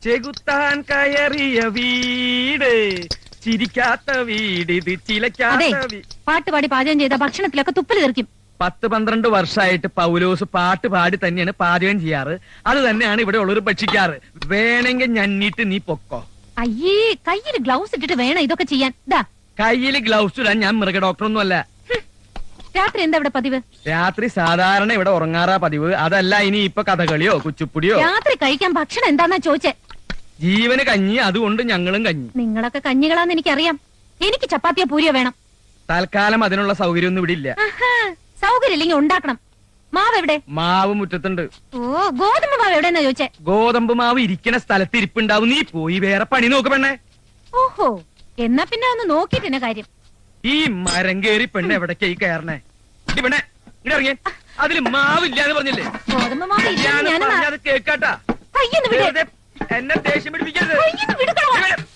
ചെകുത്താൻ കയറിയ വീട് ചിരിക്കാത്ത വീട് ഇത് അതെ ചിലക്കാത്ത വീ- പാട്ട് പാടി പാചകം ചെയ്ത ഭക്ഷണത്തിലൊക്കെ തുപ്പല് തെറിക്കും പത്ത് പന്ത്രണ്ട് വർഷമായിട്ട് പൗലോസ് പാട്ട് പാടി തന്നെയാണ് പാചകം ചെയ്യാറ് അത് തന്നെയാണ് ഇവിടെ ഉള്ളവർ ഭക്ഷിക്കാറ് വേണമെങ്കിൽ ഞന്നിട്ട് നീ പൊക്കോ അയ്യേ കയ്യിൽ ഗ്ലൗസ് ഇട്ടിട്ട് വേണം ഇതൊക്കെ ചെയ്യാൻ ദാ കയ്യിൽ ഗ്ലൗസ് ഇടാൻ ഞാൻ മൃഗ ഡോക്ടറൊന്നും അല്ല രാത്രി എന്താ ഇവിടെ പതിവ് രാത്രി സാധാരണ ഇവിടെ ഉറങ്ങാറാ പതിവ് അതല്ല ഇനി ഇപ്പൊ കഥകളിയോ കുച്ചുപ്പുടിയോ രാത്രി കഴിക്കാൻ ഭക്ഷണം എന്താന്നാ ചോദിച്ചേ ജീവന് കഞ്ഞി അതുകൊണ്ട് ഞങ്ങളും കഞ്ഞി നിങ്ങളൊക്കെ കഞ്ഞികളാന്ന് എനിക്കറിയാം എനിക്ക് ചപ്പാത്തിയോ പൂരിയോ വേണം തൽക്കാലം അതിനുള്ള സൗകര്യമൊന്നും ഇവിടെ ഇല്ല ആഹാ, സൗകര്യം ഇല്ലെങ്കിൽ ഉണ്ടാക്കണം മാവ് എവിടെ മാവ് മുറ്റത്തുണ്ട് ഓ ഗോതമ്പ് മാവ് എവിടെന്നാ ചോദിച്ചേ ഗോതമ്പ് മാവ് ഇരിക്കണ സ്ഥലത്ത് ഇരിപ്പുണ്ടാവും നീ പോയി വേറെ പണി നോക്ക് പെണ്ണെ ഓഹോ എന്നാ പിന്നെ ഒന്ന് നോക്കിട്ട് എന്നെ കാര്യം ഈ മരം കേറി പെണ്ണ് എവിടേക്കായി കയറണേ ഇടി പെണ്ണെ ഇങ്ങോട്ട് ഇറങ്ങിയേ അതില് മാവില്ല എന്ന് പറഞ്ഞില്ലേ ഗോതമ്പ് മാവ് ഇല്ലാന്ന് ഞാൻ ഞാൻ പറഞ്ഞത് കേക്കാട്ടാ കയ്യെന്ന് വിട് വെറുതെ എന്നെ ദേഷ്യം പിടിപ്പിക്കരുത് കയ്യെന്ന് വിടുകടാ.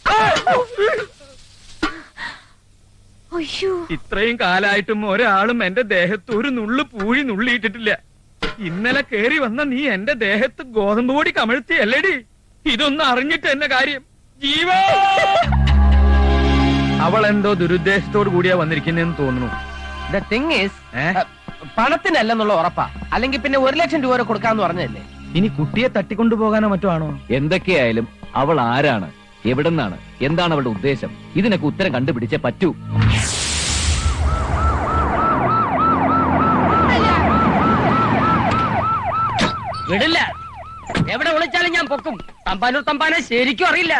അയ്യോ ഇത്രയും കാലായിട്ടും ഒരാളും എന്റെ ദേഹത്ത് ഒരു നുള്ളു പൂഴി നുള്ളിയിട്ടിട്ടില്ല ഇന്നലെ കേറി വന്ന നീ എന്റെ ദേഹത്ത് ഗോതമ്പ് പൊടി കമഴ്ത്തിയല്ലേടി ഇതൊന്നും അറിഞ്ഞിട്ട് എന്നെ കാര്യം ജീവോ അവൾ എന്തോ ദുരുദ്ദേശത്തോട് കൂടിയാ വന്നിരിക്കുന്നതെന്ന് തോന്നുന്നു ദ തിങ് ഈസ് ഏ? പണത്തിനല്ലെന്നുള്ള ഉറപ്പാ അല്ലെങ്കിൽ പിന്നെ ഒരു ലക്ഷം രൂപ വരെ കൊടുക്കാന്ന് പറഞ്ഞതല്ലേ ഇനി കുട്ടിയെ തട്ടിക്കൊണ്ടുപോകാനോ മറ്റോ ആണോ എന്തൊക്കെയായാലും അവൾ ആരാണ് എവിടെന്നാണ് എന്താണ് അവളുടെ ഉദ്ദേശം ഇതിനൊക്കെ ഉത്തരം കണ്ടുപിടിച്ചേ പറ്റൂ വിടില്ല എവിടെ വിളിച്ചാലും ഞാൻ പൊക്കും തമ്പാനൂർ തമ്പാനെ ശരിക്കും അറിയില്ല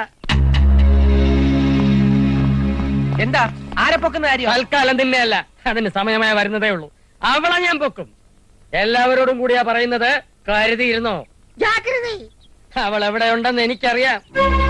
എന്താ ആരെ പൊക്കുന്ന കാര്യം തൽക്കാലം തന്നെയല്ല അതിന് സമയമായി വരുന്നതേ ഉള്ളൂ അവളെ ഞാൻ പൊക്കും എല്ലാവരോടും കൂടിയാ പറയുന്നത് കരുതിയിരുന്നോ അവൾ എവിടെ ഉണ്ടെന്ന് എനിക്കറിയാം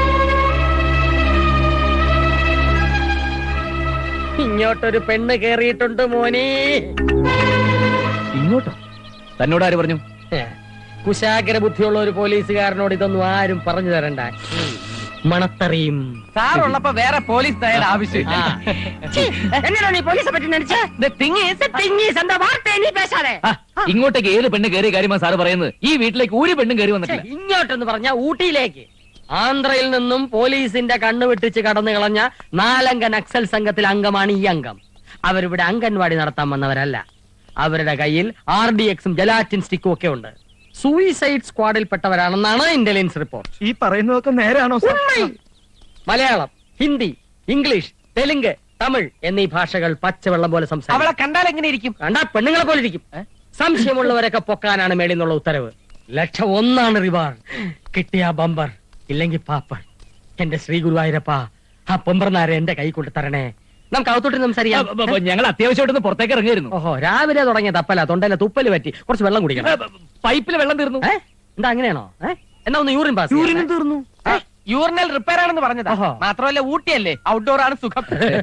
ഇങ്ങോട്ടൊരു പെണ്ണ് കേറിയിട്ടുണ്ട് മോനെ ഇങ്ങോട്ടോ തന്നോട് ആര് പറഞ്ഞു കുശാഗ്ര ബുദ്ധിയുള്ള ഒരു പോലീസുകാരനോട് ഇതൊന്നും ആരും പറഞ്ഞു തരണ്ട മണത്തറിയും സാറുള്ളപ്പോ വേറെ പോലീസ് തയ്യാറ ആവശ്യം ആ. എന്നടാ നീ പോലീസെ പറ്റി നടിച്ചേ The thing is, തിങ്ങീസ് എന്താ വാർത്ത നീ പേശാതെ ആ, ഇങ്ങോട്ടേക്ക് ഏത് പെണ്ണ് കയറിയ കാര്യമാണ് സാറ് പറയുന്നത് ഈ വീട്ടിലേക്ക് ഒരു പെണ്ണും കയറി വന്നിട്ടില്ല ഇങ്ങോട്ടെന്ന് പറഞ്ഞ ഊട്ടിയിലേക്ക് ആന്ധ്രയിൽ നിന്നും പോലീസിന്റെ കണ്ണു വെട്ടിച്ച് കടന്നു കളഞ്ഞ നാലംഗ നക്സൽ സംഘത്തിൽ അംഗമാണ് ഈ അംഗം അവരിവിടെ അംഗൻവാടി നടത്താൻ വന്നവരല്ല അവരുടെ കയ്യിൽ ആർ ഡി എക്സും ജലാറ്റിൻ സ്റ്റിക്കും ഒക്കെ ഉണ്ട് സൂയിസൈഡ് സ്ക്വാഡിൽപ്പെട്ടവരാണെന്നാണ് ഇന്റലിജൻസ് റിപ്പോർട്ട് ഈ പറയുന്നതൊക്കെ നേരാണോ സാർ? മലയാളം ഹിന്ദി ഇംഗ്ലീഷ് തെലുങ്ക് തമിഴ് എന്നീ ഭാഷകൾ പച്ചവെള്ളം പോലെ സംസാരിക്കും അവളെ കണ്ടാൽ എങ്ങനെ ഇരിക്കും കണ്ടാ പെണ്ണുങ്ങളെ പോലെ ഇരിക്കും സംശയമുള്ളവരൊക്കെ പൊക്കാനാണ് മേളിന്നുള്ള ഉത്തരവ് ലക്ഷം ഒന്നാണ് റിവാർഡ് കിട്ടിയ ബമ്പർ ഇല്ലെങ്കിൽ പാപ്പർ എന്റെ ശ്രീ ഗുരുവായൂരപ്പ ആ പൊമ്പർനാരെ എന്റെ കൈ കൊണ്ട് തരണേ നമുക്ക് അകത്തോട്ട് സംസാരിക്കാം അ, അ, ഞങ്ങൾ അത്യാവശ്യമായിട്ടൊന്ന് പുറത്തേക്ക് ഇറങ്ങിയിരുന്നു ഓഹോ രാവിലെ തുടങ്ങിയ തപ്പല തൊണ്ടയിലെ തുപ്പല് പറ്റി കുറച്ച് വെള്ളം കുടിക്കണം പൈപ്പിൽ വെള്ളം തീർന്നു ഏ? എന്താ അങ്ങനെയാണോ ഏ? എന്നാ ഒന്ന് യൂറിൻ പാസ് യൂറിനും തീർന്നു യൂറിനൽ റിപ്പയർ ആണെന്ന് പറഞ്ഞതാ ഓഹോ. മാത്രമല്ല ഊട്ടിയല്ലേ ഔട്ട്ഡോർ ആണ് സുഖം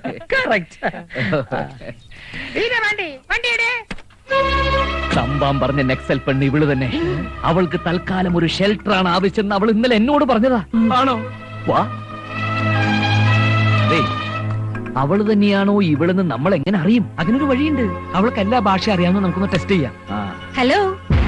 സംഭവം പറഞ്ഞ നെക്സൽ പെണ്ണ് ഇവള് തന്നെ അവൾക്ക് തൽക്കാലം ഒരു ഷെൽട്ടറാണ് ആവശ്യം അവൾ ഇന്നലെ എന്നോട് പറഞ്ഞതാ ആണോ വാ ദേ, അവള് തന്നെയാണോ ഇവളെന്ന് നമ്മൾ എങ്ങനെ അറിയും അതിനൊരു വഴിയുണ്ട് അവൾക്ക് എല്ലാ ഭാഷ അറിയാമെന്ന് നമുക്കൊന്ന് ടെസ്റ്റ് ചെയ്യാം ആ, ഹലോ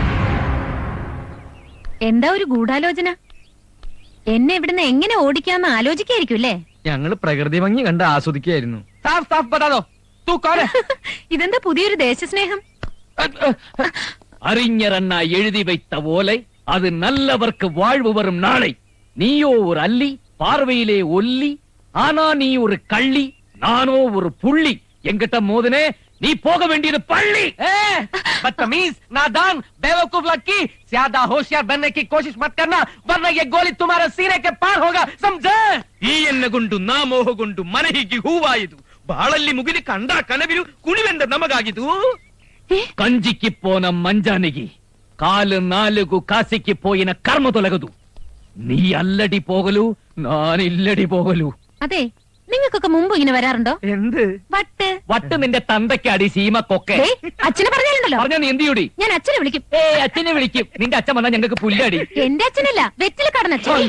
എന്താ ഒരു ഗൂഢാലോചന എന്നെ ഇവിടുന്ന് എങ്ങനെ ഓടിക്കാന്ന് ആലോചിക്കായിരിക്കും അല്ലേ ഞങ്ങള് പ്രകൃതി ഭംഗി കണ്ട് ആസ്വദിക്കുകയായിരുന്നു സാഫ് സാഫ് ബതാദോ തൂ കോന ഇതെന്താ പുതിയൊരു ദേശസ്നേഹം അറിഞ്ഞറണ്ണ എഴുതി வைத்த ஓலை அது நல்லவர்க்கு வாழ்வு வரும் நாளை நீயோ ஒரு அல்லி பார்வையிலே ஒல்லி ஆனா நீ ஒரு கள்ளி நானோ ஒரு புள்ளி எங்கிட்ட மோதுனே நீ போக வேண்டியது பள்ளி बदतमीज नादान बेवकूफ लड़की ज्यादा होशियार बनने की कोशिश मत करना वरना ये गोली तुम्हारे सीने के पार होगा समझे ಈ ಎನ್ನಗೊಂಡು ನಾ ಮೋಹಗೊಂಡು ಮನಹಿಗೆ ಹೂವಾಯಿತು ಬಾಳಲ್ಲಿ ಮುಗಿಲಿ ಕಂಡ ಕನವಿರು ಕುಣಿವೆಂದ ನಮಗಾಗಿದು కంజికి పోన మంజానికి కాలు నాలుగు కాసికి పోయిన కర్మ తొలగదు നീ അല്ലടി പോകലു ഞാൻ ഇല്ലടി പോകലു അതെ നിങ്ങൾക്കൊക്കെ മുമ്പ് ഇങ്ങനെ വരാറുണ്ടോ എന്ത് വട്ട് വട്ട് നിന്റെ തന്തയ്ക്കടി സീമക്കൊക്കെ ദേ, അച്ഛനെ പറഞ്ഞാലുണ്ടല്ലോ പറഞ്ഞ നീ എന്ത് ചെയ്യൂടി ഞാൻ അച്ഛനെ വിളിക്കും ഏ അച്ഛനെ വിളിക്കും നിന്റെ അച്ഛൻ വന്നാൽ ഞങ്ങൾക്ക് പുല്ലടി എന്റെ അച്ഛനല്ല വെറ്റിൽ കടന്ന അച്ഛൻ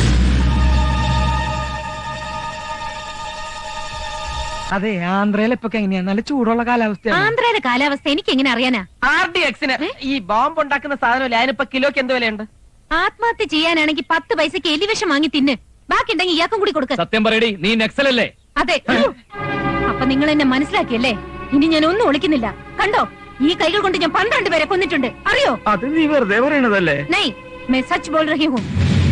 അതെ ആന്ധ്രയിലിപ്പൊക്കെ എങ്ങനെയാ നല്ല ചൂടുള്ള കാലാവസ്ഥയാണ് ആന്ധ്രയിലെ കാലാവസ്ഥ എനിക്ക് എങ്ങനെ അറിയാനാ ആർ ഡി എക്സിന് ഈ ബോംബ് ഉണ്ടാക്കുന്ന സാധനം ഞാനിപ്പോ കിലോക്ക് എന്ത് വിലയുണ്ട് ആത്മഹത്യ ചെയ്യാനാണെങ്കിൽ പത്ത് പൈസക്ക് എലിവിഷം വാങ്ങി തിന്ന് ബാക്കി ഉണ്ടെങ്കിൽ ഇയാൾക്കും കൂടി കൊടുക്ക സത്യം പറയടി നീ നക്സലല്ലേ അതെ അപ്പൊ നിങ്ങൾ എന്നെ മനസ്സിലാക്കിയല്ലേ ഇനി ഞാൻ ഒന്നും ഒളിക്കുന്നില്ല കണ്ടോ ഈ കൈകൾ കൊണ്ട് ഞാൻ പന്ത്രണ്ട് പേരെ കൊന്നിട്ടുണ്ട് അറിയോ അത് നീ വെറുതെ പറയണതല്ലേ നൈ मैं सच बोल रही हूँ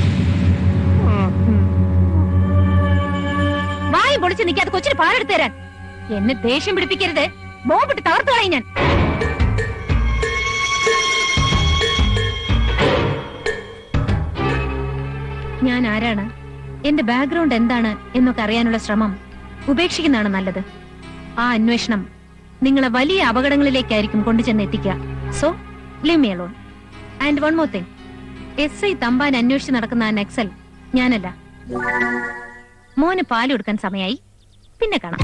വായി പൊളിച്ച് നിൽക്കാതെ കൊച്ചിന് പാലെടുത്ത് തരാൻ എന്നെ ദേഷ്യം പിടിപ്പിക്കരുത് ബോംബിട്ട് തകർത്തു കളയും ഞാൻ ഞാൻ ആരാണ് എന്റെ ബാക്ക്ഗ്രൗണ്ട് എന്താണ് എന്നൊക്കെ അറിയാനുള്ള ശ്രമം ഉപേക്ഷിക്കുന്നതാണ് നല്ലത് ആ അന്വേഷണം നിങ്ങളെ വലിയ അപകടങ്ങളിലേക്കായിരിക്കും കൊണ്ടുചെന്ന് എത്തിക്കുക so leave me alone and one more thing S I Thampan അന്വേഷിച്ച് നടക്കുന്ന ആ നക്സൽ ഞാനല്ല മോന് പാല് കൊടുക്കാൻ സമയായി പിന്നെ കാണാം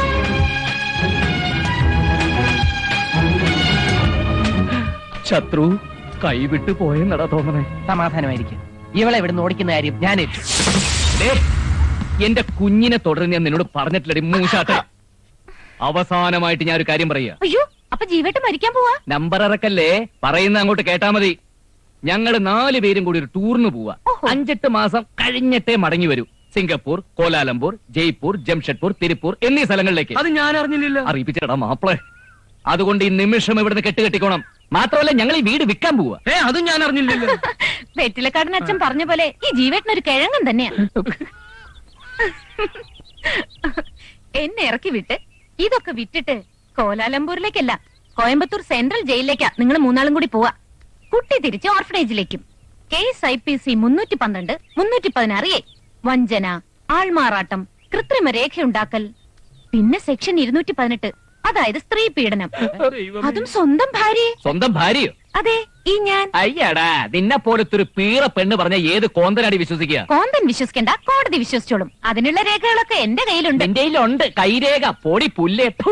ശത്രു കൈവിട്ട് പോയെന്നടാ തോന്നണേ സമാധാനമായിരിക്കും ഇവളെ ഇവിടുന്ന് ഓടിക്കുന്ന കാര്യം ഞാൻ ഏറ്റു ദേ, എന്റെ കുഞ്ഞിനെ തുടർന്ന് ഞാൻ നിന്നോട് പറഞ്ഞിട്ടില്ലടി മൂശാട്ട അവസാനമായിട്ട് ഞാൻ ഒരു കാര്യം പറയാ അയ്യോ അപ്പൊ ജീവേട്ട് മരിക്കാൻ പോവാ നമ്പർ ഇറക്കല്ലേ പറയുന്ന അങ്ങോട്ട് കേട്ടാ മതി ഞങ്ങള് നാല് പേരും കൂടി ഒരു ടൂറിന് പോവാ ഓഹോ. അഞ്ചെട്ട് മാസം കഴിഞ്ഞിട്ടേ മടങ്ങി വരൂ സിംഗപ്പൂർ കോലാലംപൂർ ജയ്പൂർ ജംഷഡ്പൂർ തിരുപ്പൂർ എന്നീ സ്ഥലങ്ങളിലേക്ക് അത് ഞാൻ അറിഞ്ഞില്ലല്ലോ അറിയിപ്പിച്ചടാ മാപ്പിളെ അതുകൊണ്ട് ഈ നിമിഷം ഇവിടുന്ന് കെട്ടുകെട്ടിക്കോണം മാത്രമല്ല ഞങ്ങൾ ഈ വീട് വിൽക്കാൻ പോവാ ഏ അതും ഞാൻ അറിഞ്ഞില്ലല്ലോ വെറ്റിലക്കാടൻ അച്ഛൻ പറഞ്ഞ പോലെ ഈ ജീവേട്ടനൊരു കിഴങ്ങൻ തന്നെയാ എന്നെ ഇറക്കി വിട്ട് ഇതൊക്കെ വിറ്റിട്ട് കോലാലംപൂരിലേക്കല്ല കോയമ്പത്തൂർ സെൻട്രൽ ജയിലിലേക്കാ നിങ്ങൾ മൂന്നാളും കൂടി പോവാ കുട്ടി തിരിച്ച് ഓർഫനേജിലേക്കും കേസ് ഐ പി സി മുന്നൂറ്റി പന്ത്രണ്ട് മുന്നൂറ്റി പതിനാറ് എ വഞ്ചന ആൾമാറാട്ടം കൃത്രിമ രേഖയുണ്ടാക്കൽ പിന്നെ സെക്ഷൻ ഇരുന്നൂറ്റി പതിനെട്ട് അതായത് സ്ത്രീ പീഡനം അതും സ്വന്തം ഭാര്യയെ സ്വന്തം ഭാര്യയോ അതെ ഈ ഞാൻ അയ്യടാ നിന്നെ പോലത്തെ ഒരു പീറ പെണ്ണ് പറഞ്ഞ ഏത് കോന്തനാടി വിശ്വസിക്കുക കോന്തൻ വിശ്വസിക്കണ്ട കോടതി വിശ്വസിച്ചോളും അതിനുള്ള രേഖകളൊക്കെ എന്റെ കയ്യിലുണ്ട് എന്റെ കയ്യിലുണ്ട് കൈരേഖ പൊടി പുല്ലേ ഫു.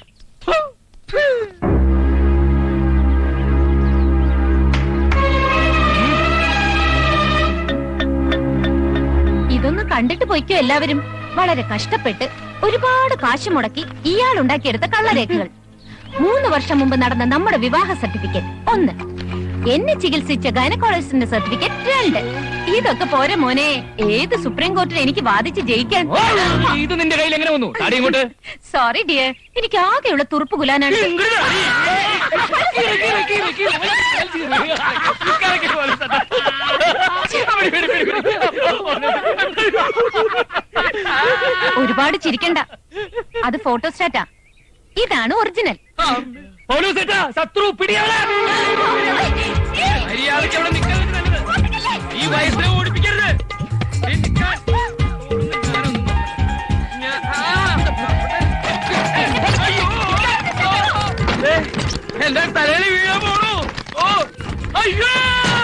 ഇതൊന്ന് കണ്ടിട്ട് പൊയ്ക്കോ എല്ലാവരും വളരെ കഷ്ടപ്പെട്ട് ഒരുപാട് കാശ് മുടക്കി ഇയാൾ ഉണ്ടാക്കിയെടുത്ത കള്ളരേഖകൾ മൂന്ന് വർഷം മുമ്പ് നടന്ന നമ്മുടെ വിവാഹ സർട്ടിഫിക്കറ്റ് ഒന്ന് എന്നെ ചികിത്സിച്ച ഗൈനക്കോളജിസ്റ്റിന്റെ സർട്ടിഫിക്കറ്റ് രണ്ട് ഇതൊക്കെ പോരെ മോനെ ഏത് സുപ്രീം കോർട്ടിൽ എനിക്ക് വാദിച്ച് ജയിക്കാൻ ഓ, ഇത് നിന്റെ കയ്യിൽ എങ്ങനെ വന്നു താടി ഇങ്ങോട്ട് സോറി ഡിയർ എനിക്ക് ആകെയുള്ള തുറുപ്പ് കുലാനാണ് ഒരുപാട് ചിരിക്കണ്ട അത് ഫോട്ടോസ്റ്റാറ്റാ ഇതാണ് ഒറിജിനൽ പോലീസേട്ടാ ശത്രു പിടിയാളെ മര്യാദയ്ക്ക് അവിടെ നിൽക്കുന്നത് നല്ലത് ഈ വയസ്സിനെ ഓടിപ്പിക്കരുത് ഏയ് നിക്കാൻ. ഓടുന്ന ഞാനൊന്നും. ഞാൻ- ആ. അയ്യോ. ദേ, എന്റെ തലയിൽ വീഴാൻ പോണു ഓ അയ്യോ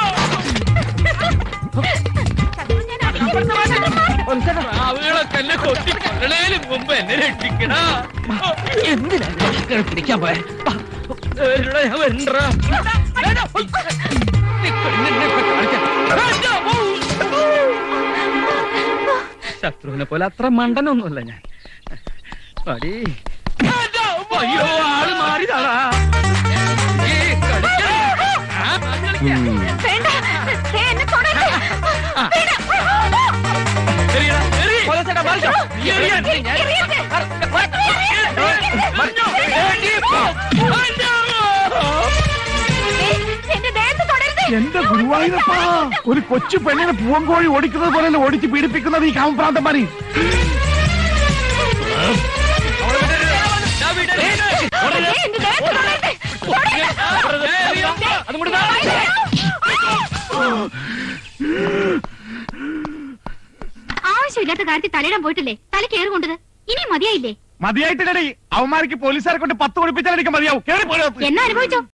പ്രാവുകളൊക്കെ എന്നെ കൊത്തി കൊല്ലണേലും മുമ്പ് എന്നെ രക്ഷിക്കടാ എന്തിനാ പിടിക്കാൻ പോയ ഇവിടെ ഞാൻ വരണ്ടാ ശത്രുവിനെ പോലെ അത്ര മണ്ടനൊന്നുമല്ല ഞാൻ പടി അയ്യോ ആള് മാറിയതാടാ ഈ കളിക്കണ. ആ, കളിക്കാം. വേണ്ട ദേ, എന്നെ തൊടരുത്. എറിയടാ, എറി. എറിയാൻ. എറിയരുത്. മറിഞ്ഞോ. ഏടി പോ. അയ്യോ. ദേ, എന്റെ ദേഹത്ത് തൊടരുത്. എന്റെ ഗുരുവായൂരപ്പാ ഒരു കൊച്ചു പെണ്ണിനെ പൂവങ്കോഴി ഓടിക്കുന്നത് പോലെ ഓടിച്ച് പീഡിപ്പിക്കുന്നത് ഈ കാമപ്രാന്തന്മാരി അവളെ വിടരുത്. ഞാൻ വിടരുത്. ദേ, എന്റെ ദേഹത്ത് തൊടരുത്. തൊടരുത്. ഏ, എറിയാൻ. അതും കൂടി താ. ആവശ്യമില്ലാത്ത കാര്യത്തിൽ തലയിടാൻ പോയിട്ടില്ലേ തല കയറി കൊണ്ടത് ഇനി മതിയായില്ലേ മതിയായിട്ടില്ലടി അവന്മാർക്ക് പോലീസുകാരെ കൊണ്ട് പത്ത് കൊടുപ്പിച്ചാൽ എനിക്ക് മതിയാവും കേറി പോയോ എന്നാ അനുഭവിച്ചോ